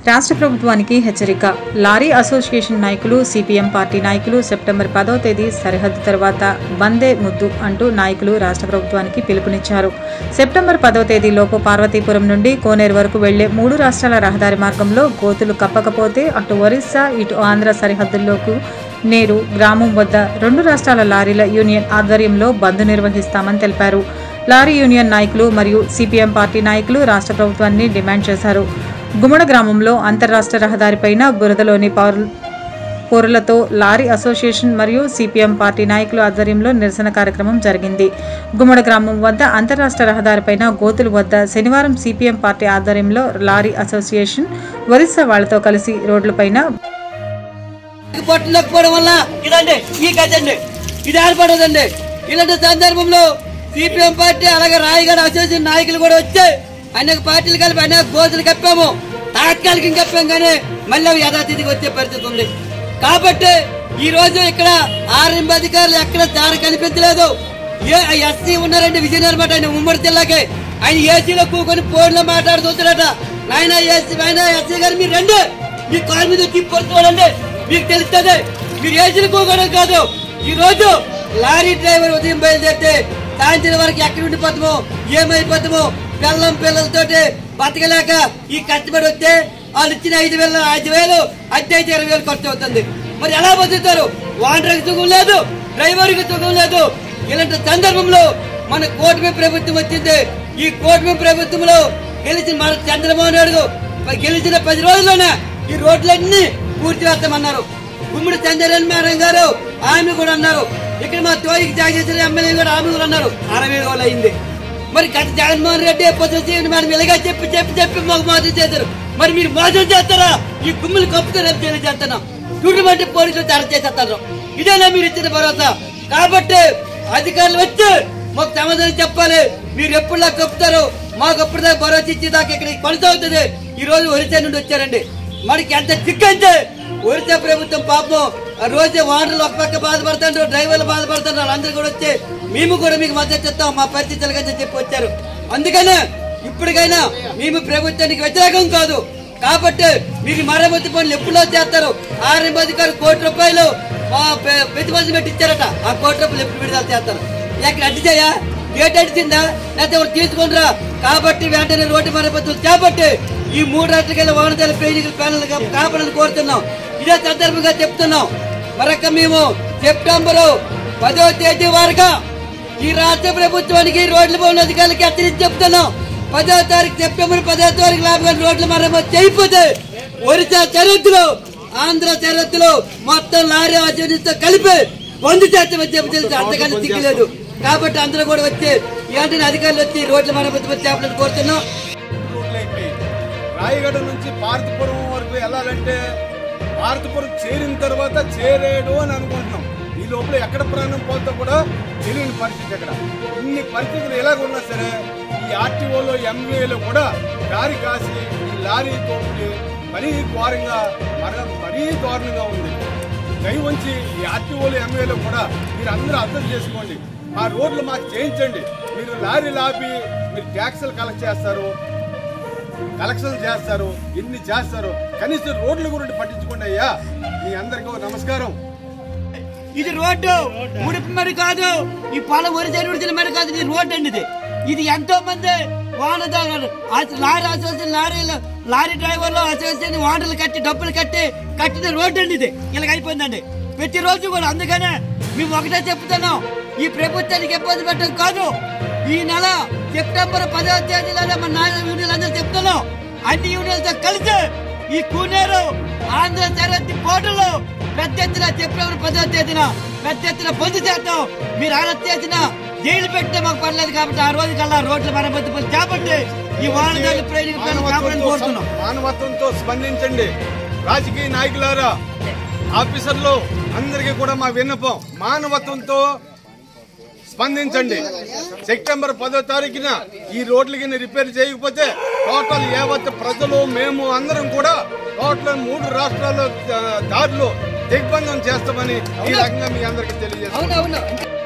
రాష్ట్ర ప్రభుత్వానికి హెచ్చరిక లారీ అసోసియేషన్ నాయకులు సిపిఎం పార్టీ నాయకులు సెప్టెంబర్ పదో తేదీ సరిహద్దు తర్వాత బందే ముద్దు అంటూ నాయకులు రాష్ట్ర ప్రభుత్వానికి పిలుపునిచ్చారు సెప్టెంబర్ పదో తేదీలోపు పార్వతీపురం నుండి కోనేరు వరకు వెళ్లే మూడు రాష్ట్రాల రహదారి మార్గంలో గోతులు కప్పకపోతే అటు ఒరిస్సా ఇటు ఆంధ్ర సరిహద్దుల్లోకి నేరు గ్రామం వద్ద రెండు రాష్ట్రాల లారీల యూనియన్ ఆధ్వర్యంలో బంద్ నిర్వహిస్తామని తెలిపారు లారీ యూనియన్ నాయకులు మరియు సిపిఎం పార్టీ నాయకులు రాష్ట్ర ప్రభుత్వాన్ని డిమాండ్ చేశారు గుమ్మడ గ్రామంలో అంతర్రాష్ట్ర రహదారిపైన బురదలోని పౌరు పౌరులతో లారీ అసోసియేషన్ మరియు సిపిఎం పార్టీ నాయకుల ఆధ్వర్యంలో నిరసన కార్యక్రమం జరిగింది గుమ్మడ గ్రామం వద్ద అంతర్రాష్ట్ర రహదారిపైన గోతుల వద్ద శనివారం సిపిఎం పార్టీ ఆధ్వర్యంలో లారీ అసోసియేషన్ ఒరిస్సా వాళ్లతో కలిసి రోడ్లపైన పట్టులేకపోవడం వల్ల ఇదండి ఈ కదండి ఇది ఏర్పడదండి ఇలాంటి సందర్భంలో సిపిఎం పార్టీ అలాగే రాయగడ అసోసియేషన్ నాయకులు కూడా వచ్చాయి అనేక పార్టీలు కలిపి అనేక గోతులు కప్పాము తాత్కాలికం కప్పాం కానీ మళ్ళీ అవి యథాతిథికి వచ్చే పరిస్థితి ఉంది కాబట్టి ఈ రోజు ఇక్కడ ఆర్ఎంబ అధికారులు ఎక్కడ దారి కనిపించలేదు ఏ ఎస్సీ ఉన్నారండి విజయనగరం మాట ఆయన ఉమ్మడి జిల్లాకి ఆయన ఏసీలో కూకొని ఫోన్లో మాట్లాడుతున్నారట నాయన ఏసీ ఆయన ఎస్సీ గారు మీరు రండి మీ కారు మీద తిప్పి చూడండి మీకు తెలుస్తుంది మీరు ఏసీలు కూకోవడం కాదు ఈ రోజు లారీ డ్రైవర్ ఉదయం బయలుదేరితే సాయంత్రం వరకు ఎక్కడ ఉండిపోతామో ఏమైపోతామో పిల్లం పిల్లలతోటి బతకలేక ఈ కష్టపడి వస్తే వాళ్ళు ఇచ్చిన ఐదు వేలు ఐదు వేలు అద్దె అయితే ఇరవై వేలు ఖర్చు అవుతుంది మరి ఎలా బతుకుతారు వాండర్కి సుఖం లేదు డ్రైవర్కి సుఖం లేదు ఇలాంటి సందర్భంలో మన కూటమి ప్రభుత్వం వచ్చింది ఈ కూటమి ప్రభుత్వంలో గెలిచిన మన చంద్రబాబు నాయుడు గెలిచిన పది రోజుల్లోనే ఈ రోడ్లన్నీ పూర్తి చేస్తామన్నారు గుమ్మడి చంద్రబాబు మేడం గారు ఆమె కూడా అన్నారు ఇక్కడ మా తోయికి జాగేశ్వర ఎమ్మెల్యే కూడా ఆమె కూడా అన్నారు అరవై రోజులు అయింది మరి గత జగన్మోహన్ రెడ్డి పొద్దున మేడం ఇలాగా చెప్పి చెప్పి చెప్పి మాకు మోసం చేశారు మరి మీరు మోసం చేస్తారా ఈ గుమ్మలు కప్పుతో రేపు చేస్తున్నాం చూడమంటే పోలీసులు అరెస్ట్ చేసేస్తారు ఇదేనా మీరు ఇచ్చిన భరోసా కాబట్టి అధికారులు వచ్చి మాకు సమాధానం చెప్పాలి మీరు ఎప్పుడులా కప్పుతారు మాకు ఎప్పుడు దాకా భరోసా ఇచ్చేదాకా ఇక్కడ కొనసాగుతుంది ఈ రోజు ఒరిస్సా నుండి వచ్చారండి మనకి ఎంత చిక్కంటే ఒరిస్సా ప్రభుత్వం పాపం ఆ రోజు వాటర్లు ఒక పక్క బాధపడుతుంటారు డ్రైవర్లు బాధపడుతుంటారు వాళ్ళందరూ కూడా వచ్చి మేము కూడా మీకు మద్దతు ఇస్తాం మా పరిస్థితులు కదా చెప్పి వచ్చారు అందుకనే ఇప్పటికైనా మేము ప్రభుత్వానికి వ్యతిరేకం కాదు కాబట్టి మీరు మరమ్మతు పనులు ఎప్పుడో చేస్తారు ఆర్ఎం అధికారులు కోటి రూపాయలు ఆ, పె- ప్రతిపక్షం పెట్టి ఇచ్చారట ఆ కోటి రూపాయలు ఎప్పుడు విడుదల చేస్తారు ఎక్కడ అడ్డిచాయా గేట్ అడిచిందా లేకపోతే ఎవరు తీసుకుంటారా కాబట్టి వెంటనే రోడ్డు మరమ్మతులు చేపట్టి ఈ మూడు రాష్ట్రాల వాహనదారుల పేజీలు ప్యానల్ కాపాడని కోరుతున్నాం ఇదే సందర్భంగా చెప్తున్నాం మరొక మేము సెప్టెంబరు పదో తేదీ వరకు ఈ రాష్ట్ర ప్రభుత్వానికి రోడ్ల భవన అధికారులకి హెచ్చరించి చెప్తున్నాం పదో తారీఖు సెప్టెంబర్ పదో తారీఖు లాభం రోడ్ల మరమ్మతు చేయకపోతే ఒరిస్సా సరిహద్దులో ఆంధ్ర సరిహద్దులో మొత్తం లారీ ఆచరణతో కలిపి వంద శాతం వచ్చే తెలిసి అంతకన్నా దిక్కులేదు కాబట్టి అందరూ కూడా వచ్చి వెంటనే అధికారులు వచ్చి రోడ్ల మరమ్మతు చేపలను కోరుతున్నాం రోడ్లైతే రాయగడ నుంచి భారతపురం వరకు వెళ్ళాలంటే భారతపురం చేరిన తర్వాత చేరేడు అని అనుకుంటున్నాం ఈ లోపల ఎక్కడ ప్రాణం పోతే కూడా తెలియని పరిస్థితి అక్కడ ఇన్ని పరిస్థితులు ఎలాగ ఉన్నా సరే ఈ ఆర్టీఓలో ఎంఏలో కూడా దారి కాసి ఈ లారీ తోపుని మరీ ఘోరంగా మర మరీ దారుణంగా ఉంది దయ ఉంచి ఈ ఆర్టీఓలు ఎంఏలో కూడా మీరు అందరూ అర్థం చేసుకోండి ఆ రోడ్లు మాకు చేయించండి మీరు లారీ లాపి మీరు ట్యాక్సులు కలెక్ట్ చేస్తారు కలెక్షన్ చేస్తారు ఎన్ని చేస్తారు కనీసం రోడ్ల గురించి పట్టించుకోండి అయ్యా మీ అందరికీ ఒక నమస్కారం ఇది రోడ్డు ఉడుపు మరి కాదు ఈ పొలం ఒరిజిన ఉడిచిన మరి కాదు ఇది రోడ్డు అండి ఇది ఇది ఎంతో మంది వాహనదారులు ఆ లారీ అసోసియేషన్ లారీలు లారీ డ్రైవర్లు అసోసియేషన్ వాటర్లు కట్టి డబ్బులు కట్టి కట్టిన రోడ్డు అండి ఇది ఇలాగ అయిపోయిందండి ప్రతి రోజు కూడా అందుకనే మేము ఒకటే చెప్తున్నాం ఈ ప్రభుత్వానికి ఇబ్బంది పెట్టడం కాదు ఈ నెల సెప్టెంబర్ పదవ తేదీలోనే మన నాయన యూనియన్లు అందరూ చెప్తున్నాం అన్ని యూనియన్లతో కలిసి ఈ కూనేరు ఆంధ్ర సరిహద్దు కోటలో పెద్ద ఎత్తున సెప్టెంబర్ పదవ తేదీన పెద్ద ఎత్తున పొందు చేద్దాం మీరు అరెస్ట్ చేసిన జైలు పెట్టితే మాకు పర్లేదు కాబట్టి ఆ రోజు కల్లా రోడ్ల మరమ్మతు పనులు చేపట్టి ఈ వాహనదారుల ప్రయోజనం కాపాడని కోరుతున్నాం మానవత్వంతో స్పందించండి రాజకీయ నాయకులారా ఆఫీసర్లు అందరికీ కూడా మా విన్నపం మానవత్వంతో స్పందించండి సెప్టెంబర్ పదో తారీఖున ఈ రోడ్లకి రిపేర్ చేయకపోతే టోటల్ యావత్ ప్రజలు మేము అందరం కూడా టోటల్ మూడు రాష్ట్రాల ఆ, దారులు దిగ్బంధం చేస్తామని ఈ రకంగా మీ అందరికీ తెలియజేస్తాం అవునవును